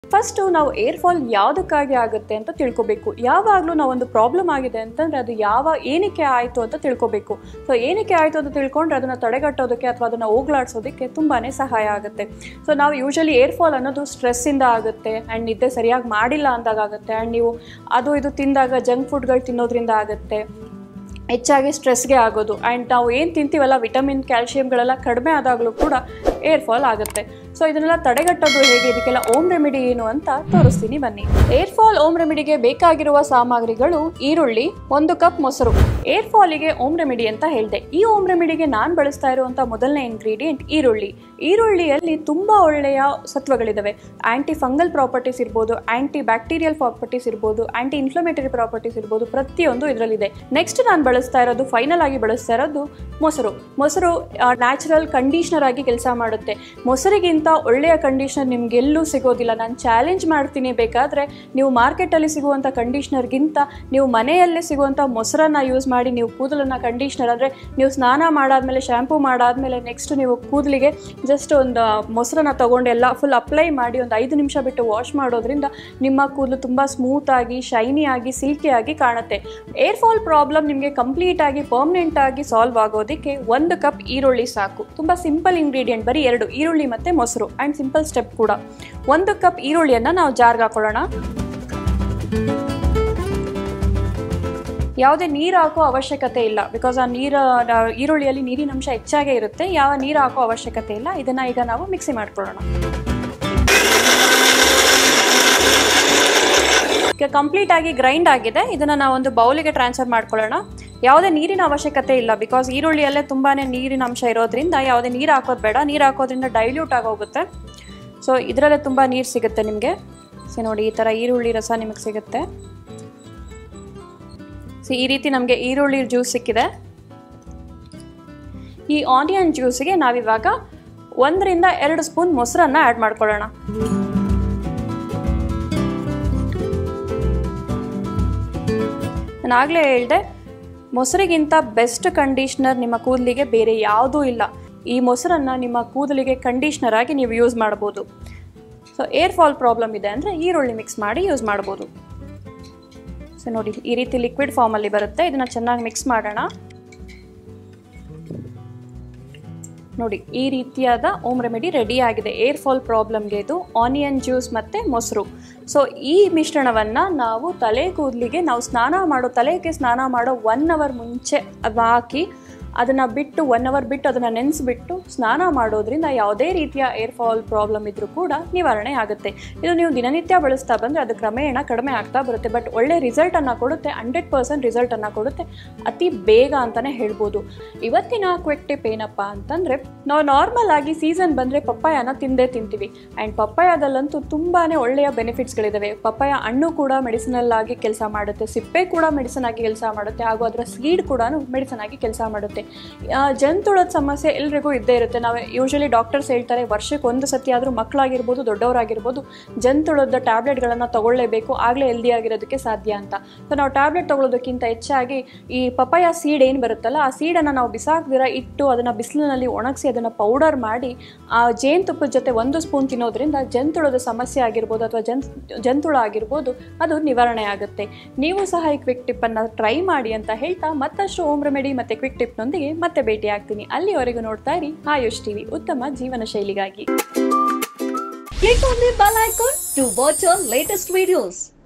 First ನಾವು hair fall ಯಾವುದಕ್ಕಾಗಿ ಆಗುತ್ತೆ ಅಂತ ತಿಳ್ಕೊಬೇಕು ಯಾವಾಗಲೂ ನಾವು ಒಂದು ಪ್ರಾಬ್ಲಮ್ ಆಗಿದೆ ಅಂತಂದರೆ ಅದು ಯಾವ ಏನಕ್ಕೆ ಆಯಿತು ಅಂತ ತಿಳ್ಕೊಬೇಕು ಸೊ ಏನಕ್ಕೆ ಆಯಿತು ಅಂತ ತಿಳ್ಕೊಂಡ್ರೆ ಅದನ್ನು ತಡೆಗಟ್ಟೋದಕ್ಕೆ ಅಥವಾ ಅದನ್ನು ಹೋಗ್ಲಾಡ್ಸೋದಕ್ಕೆ ತುಂಬಾ ಸಹಾಯ ಆಗುತ್ತೆ ಸೊ ನಾವು ಯೂಶಲಿ ಏರ್ ಫಾಲ್ ಅನ್ನೋದು ಸ್ಟ್ರೆಸ್ಸಿಂದ ಆಗುತ್ತೆ ಆ್ಯಂಡ್ ನಿದ್ದೆ ಸರಿಯಾಗಿ ಮಾಡಿಲ್ಲ ಅಂದಾಗ ಆಗುತ್ತೆ ಆ್ಯಂಡ್ ನೀವು ಅದು ಇದು ತಿಂದಾಗ ಜಂಕ್ ಫುಡ್ಗಳು ತಿನ್ನೋದ್ರಿಂದ ಆಗುತ್ತೆ ಹೆಚ್ಚಾಗಿ ಸ್ಟ್ರೆಸ್ಗೆ ಆಗೋದು ಆ್ಯಂಡ್ ನಾವು ಏನು ತಿಂತೀವಲ್ಲ ವಿಟಮಿನ್ ಕ್ಯಾಲ್ಶಿಯಮ್ಗಳೆಲ್ಲ ಕಡಿಮೆ ಆದಾಗಲೂ ಕೂಡ ಏರ್ ಫಾಲ್ ಆಗುತ್ತೆ ಸೊ ಇದನ್ನೆಲ್ಲ ತಡೆಗಟ್ಟೋದು ಹೇಗೆ ಇದಕ್ಕೆಲ್ಲ ಓಮ್ ರೆಮಿಡಿ ಏನು ಅಂತ ತೋರಿಸ್ತೀನಿ ಬನ್ನಿ ಏರ್ ಫಾಲ್ ಓಮ್ ರೆಮಿಡಿಗೆ ಬೇಕಾಗಿರುವ ಸಾಮಗ್ರಿಗಳು ಈರುಳ್ಳಿ ಒಂದು ಕಪ್ ಮೊಸರು ಏರ್ ಫಾಲಿಗೆ ಓಮ್ ರೆಮಿಡಿ ಅಂತ ಹೇಳಿದೆ ಈ ಓಮ್ ರೆಮಿಡಿಗೆ ನಾನು ಬಳಸ್ತಾ ಇರುವಂಥ ಮೊದಲನೇ ಇಂಗ್ರೀಡಿಯೆಂಟ್ ಈರುಳ್ಳಿ ಈರುಳ್ಳಿಯಲ್ಲಿ ತುಂಬ ಒಳ್ಳೆಯ ಸತ್ವಗಳಿದ್ದಾವೆ ಆ್ಯಂಟಿ ಫಂಗಲ್ ಪ್ರಾಪರ್ಟೀಸ್ ಇರ್ಬೋದು ಆ್ಯಂಟಿ ಬ್ಯಾಕ್ಟೀರಿಯಲ್ ಪ್ರಾಪರ್ಟೀಸ್ ಇರ್ಬೋದು ಆ್ಯಂಟಿ ಇನ್ಫ್ಲಮೇಟರಿ ಪ್ರಾಪರ್ಟೀಸ್ ಇರ್ಬೋದು ಪ್ರತಿಯೊಂದು ಇದರಲ್ಲಿದೆ ನೆಕ್ಸ್ಟ್ ನಾನು ಬಳಸ್ತಾ ಇರೋದು ಫೈನಲ್ ಆಗಿ ಬಳಸ್ತಾ ಇರೋದು ಮೊಸರು ಮೊಸರು ನ್ಯಾಚುರಲ್ ಕಂಡೀಷ್ನರ್ ಆಗಿ ಕೆಲಸ ಮಾಡುತ್ತೆ ಮೊಸರಿಗಿಂತ ಒಳ್ಳೆಯ ಕಂಡೀಷ್ನರ್ ನಿಮ್ಗೆಲ್ಲೂ ಸಿಗೋದಿಲ್ಲ ನಾನು ಚಾಲೆಂಜ್ ಮಾಡ್ತೀನಿ ಬೇಕಾದರೆ ನೀವು ಮಾರ್ಕೆಟಲ್ಲಿ ಸಿಗುವಂಥ ಕಂಡೀಷ್ನರ್ಗಿಂತ ನೀವು ಮನೆಯಲ್ಲೇ ಸಿಗುವಂಥ ಮೊಸರನ್ನು ಯೂಸ್ ಮಾಡಿ ನೀವು ಕೂದಲನ್ನು ಕಂಡೀಷ್ನರ್ ಅಂದರೆ ನೀವು ಸ್ನಾನ ಮಾಡಾದ್ಮೇಲೆ ಶಾಂಪೂ ಮಾಡಾದ್ಮೇಲೆ ನೆಕ್ಸ್ಟ್ ನೀವು ಕೂದಲಿಗೆ ಜಸ್ಟ್ ಒಂದು ಮೊಸರನ್ನ ತೊಗೊಂಡು ಎಲ್ಲ ಫುಲ್ ಅಪ್ಲೈ ಮಾಡಿ ಒಂದು ಐದು ನಿಮಿಷ ಬಿಟ್ಟು ವಾಶ್ ಮಾಡೋದ್ರಿಂದ ನಿಮ್ಮ ಕೂದಲು ತುಂಬ ಸ್ಮೂತಾಗಿ ಶೈನಿ ಆಗಿ ಸಿಲ್ಕಿ ಆಗಿ ಕಾಣುತ್ತೆ ಏರ್ ಫಾಲ್ ಪ್ರಾಬ್ಲಮ್ ನಿಮಗೆ ಕಂಪ್ಲೀಟ್ ಆಗಿ ಪರ್ಮನೆಂಟ್ ಆಗಿ ಸಾಲ್ವ್ ಆಗೋದಕ್ಕೆ ಒಂದು ಕಪ್ ಈರುಳ್ಳಿ ಸಾಕು ತುಂಬ ಸಿಂಪಲ್ ಇಂಗ್ರೀಡಿಯೆಂಟ್ ಬರೀ ಎರಡು ಈರುಳ್ಳಿ ಮತ್ತು ಮೊಸರು ಆ್ಯಂಡ್ ಸಿಂಪಲ್ ಸ್ಟೆಪ್ ಕೂಡ ಒಂದು ಕಪ್ ಈರುಳ್ಳಿಯನ್ನು ನಾವು ಜಾರ್ಗೆ ಹಾಕೊಳ್ಳೋಣ ಯಾವುದೇ ನೀರು ಹಾಕೋ ಅವಶ್ಯಕತೆ ಇಲ್ಲ ಬಿಕಾಸ್ ಆ ನೀರು ಈರುಳ್ಳಿಯಲ್ಲಿ ನೀರಿನ ಅಂಶ ಹೆಚ್ಚಾಗೇ ಇರುತ್ತೆ ಯಾವ ನೀರು ಹಾಕೋ ಅವಶ್ಯಕತೆ ಇಲ್ಲ ಇದನ್ನು ಈಗ ನಾವು ಮಿಕ್ಸಿ ಮಾಡ್ಕೊಳ್ಳೋಣ ಈಗ ಕಂಪ್ಲೀಟ್ ಆಗಿ ಗ್ರೈಂಡ್ ಆಗಿದೆ ಇದನ್ನು ನಾವು ಒಂದು ಬೌಲಿಗೆ ಟ್ರಾನ್ಸ್ಫರ್ ಮಾಡ್ಕೊಳ್ಳೋಣ ಯಾವುದೇ ನೀರಿನ ಅವಶ್ಯಕತೆ ಇಲ್ಲ ಬಿಕಾಸ್ ಈರುಳ್ಳಿಯಲ್ಲೇ ತುಂಬಾ ನೀರಿನ ಅಂಶ ಇರೋದ್ರಿಂದ ಯಾವುದೇ ನೀರು ಹಾಕೋದು ಬೇಡ ನೀರು ಹಾಕೋದ್ರಿಂದ ಡೈಲ್ಯೂಟ್ ಆಗೋಗುತ್ತೆ ಸೊ ಇದರಲ್ಲೇ ತುಂಬ ನೀರು ಸಿಗುತ್ತೆ ನಿಮಗೆ ಸೊ ನೋಡಿ ಈ ಥರ ಈರುಳ್ಳಿ ರಸ ನಿಮಗೆ ಸಿಗುತ್ತೆ ಸೊ ಈ ರೀತಿ ನಮಗೆ ಈರುಳ್ಳಿ ಜ್ಯೂಸ್ ಸಿಕ್ಕಿದೆ ಈ ಆನಿಯನ್ ಜ್ಯೂಸಿಗೆ ನಾವಿವಾಗ ಒಂದರಿಂದ ಎರಡು ಸ್ಪೂನ್ ಮೊಸರನ್ನ ಆ್ಯಡ್ ಮಾಡ್ಕೊಳ್ಳೋಣ ನಾನು ಆಗಲೇ ಹೇಳಿದೆ ಮೊಸರಿಗಿಂತ ಬೆಸ್ಟ್ ಕಂಡೀಷ್ನರ್ ನಿಮ್ಮ ಕೂದಲಿಗೆ ಬೇರೆ ಯಾವುದೂ ಇಲ್ಲ ಈ ಮೊಸರನ್ನು ನಿಮ್ಮ ಕೂದಲಿಗೆ ಕಂಡೀಷ್ನರ್ ಆಗಿ ನೀವು ಯೂಸ್ ಮಾಡ್ಬೋದು ಸೊ ಏರ್ ಫಾಲ್ ಪ್ರಾಬ್ಲಮ್ ಇದೆ ಅಂದರೆ ಈರುಳ್ಳಿ ಮಿಕ್ಸ್ ಮಾಡಿ ಯೂಸ್ ಮಾಡ್ಬೋದು ಸೊ ನೋಡಿ ಈ ರೀತಿ ಲಿಕ್ವಿಡ್ ಫಾರ್ಮಲ್ಲಿ ಬರುತ್ತೆ ಇದನ್ನು ಚೆನ್ನಾಗಿ ಮಿಕ್ಸ್ ಮಾಡೋಣ ನೋಡಿ ಈ ರೀತಿಯಾದ ಓಮ್ ರೆಮಿಡಿ ರೆಡಿ ಆಗಿದೆ ಏರ್ ಫಾಲ್ ಪ್ರಾಬ್ಲಮ್ಗೆ ಇದು ಆನಿಯನ್ ಜ್ಯೂಸ್ ಮತ್ತು ಮೊಸರು ಸೊ ಈ ಮಿಶ್ರಣವನ್ನು ನಾವು ತಲೆ ಕೂದಲಿಗೆ ನಾವು ಸ್ನಾನ ಮಾಡೋ ತಲೆಗೆ ಸ್ನಾನ ಮಾಡೋ ಒನ್ ಅವರ್ ಮುಂಚೆ ಅದ್ ಹಾಕಿ ಅದನ್ನು ಬಿಟ್ಟು ಒನ್ ಅವರ್ ಬಿಟ್ಟು ಅದನ್ನು ನೆನೆಸ್ಬಿಟ್ಟು ಸ್ನಾನ ಮಾಡೋದ್ರಿಂದ ಯಾವುದೇ ರೀತಿಯ ಏರ್ ಫಾಲ್ ಪ್ರಾಬ್ಲಮ್ ಇದ್ದರೂ ಕೂಡ ನಿವಾರಣೆ ಆಗುತ್ತೆ ಇದು ನೀವು ದಿನನಿತ್ಯ ಬಳಸ್ತಾ ಬಂದರೆ ಅದು ಕ್ರಮೇಣ ಕಡಿಮೆ ಆಗ್ತಾ ಬರುತ್ತೆ ಬಟ್ ಒಳ್ಳೆ ರಿಸಲ್ಟನ್ನು ಕೊಡುತ್ತೆ ಹಂಡ್ರೆಡ್ ಪರ್ಸೆಂಟ್ ರಿಸಲ್ಟನ್ನು ಕೊಡುತ್ತೆ ಅತಿ ಬೇಗ ಅಂತಲೇ ಹೇಳ್ಬೋದು ಇವತ್ತಿನ ಕ್ವಿಕ್ ಟಿಪ್ ಏನಪ್ಪ ಅಂತಂದರೆ ನಾವು ನಾರ್ಮಲ್ ಆಗಿ ಸೀಸನ್ ಬಂದರೆ ಪಪ್ಪಾಯನ ತಿಂದೇ ತಿಂತೀವಿ ಆ್ಯಂಡ್ ಪಪ್ಪಾಯದಲ್ಲಂತೂ ತುಂಬಾ ಒಳ್ಳೆಯ ಬೆನಿಫಿಟ್ಸ್ಗಳಿದ್ದಾವೆ ಪಪ್ಪಾಯ ಹಣ್ಣು ಕೂಡ ಮೆಡಿಸಿನಲ್ ಆಗಿ ಕೆಲಸ ಮಾಡುತ್ತೆ ಸಿಪ್ಪೆ ಕೂಡ ಮೆಡಿಸಿನ್ ಆಗಿ ಕೆಲಸ ಮಾಡುತ್ತೆ ಹಾಗೂ ಅದರ ಸೀಡ್ ಕೂಡ ಮೆಡಿಸಿನ್ ಆಗಿ ಕೆಲಸ ಮಾಡುತ್ತೆ ಜಂತುಳದ ಸಮಸ್ಯೆ ಎಲ್ರಿಗೂ ಇದ್ದೇ ಇರುತ್ತೆ ನಾವು ಯೂಶಲಿ ಡಾಕ್ಟರ್ಸ್ ಹೇಳ್ತಾರೆ ವರ್ಷಕ್ಕೆ ಒಂದು ಸತಿ ಆದರೂ ಮಕ್ಕಳಾಗಿರ್ಬೋದು ದೊಡ್ಡವರಾಗಿರ್ಬೋದು ಜಂತುಳದ ಟ್ಯಾಬ್ಲೆಟ್ಗಳನ್ನು ತಗೊಳ್ಳೇಬೇಕು ಆಗಲೇ ಹೆಲ್ದಿ ಆಗಿರೋದಕ್ಕೆ ಸಾಧ್ಯ ಅಂತ ಸೊ ನಾವು ಟ್ಯಾಬ್ಲೆಟ್ ತಗೊಳ್ಳೋದಕ್ಕಿಂತ ಹೆಚ್ಚಾಗಿ ಈ ಪಪಾಯ ಸೀಡ್ ಏನು ಬರುತ್ತಲ್ಲ ಆ ಸೀಡನ್ನು ನಾವು ಬಿಸಾಕ್ದಿರ ಇಟ್ಟು ಅದನ್ನು ಬಿಸಿಲಿನಲ್ಲಿ ಒಣಗಿಸಿ ಅದನ್ನು ಪೌಡರ್ ಮಾಡಿ ಆ ಜೇನುತುಪ್ಪದ ಜೊತೆ ಒಂದು ಸ್ಪೂನ್ ತಿನ್ನೋದ್ರಿಂದ ಜಂತುಳದ ಸಮಸ್ಯೆ ಆಗಿರ್ಬೋದು ಅಥವಾ ಜನ್ ಜಂತುಳ ಆಗಿರ್ಬೋದು ಅದು ನಿವಾರಣೆ ಆಗುತ್ತೆ ನೀವು ಸಹ ಈ ಕ್ವಿಕ್ ಟಿಪ್ಪನ್ನು ಟ್ರೈ ಮಾಡಿ ಅಂತ ಹೇಳ್ತಾ ಮತ್ತಷ್ಟು ಓಮ್ ರೆಮಿಡಿ ಮತ್ತು ಕ್ವಿಕ್ ಟಿಪ್ನೊಂದಿಗೆ ಮತ್ತೆ ಭೇಟಿ ಆಗ್ತೀನಿ ಅಲ್ಲಿವರೆಗೂ ನೋಡ್ತಾ ಇರಿ ಆಯುಷ್ ಟಿವಿ ಉತ್ತಮ ಜೀವನ ಶೈಲಿಗಾಗಿ Click on the bell icon to watch our latest videos.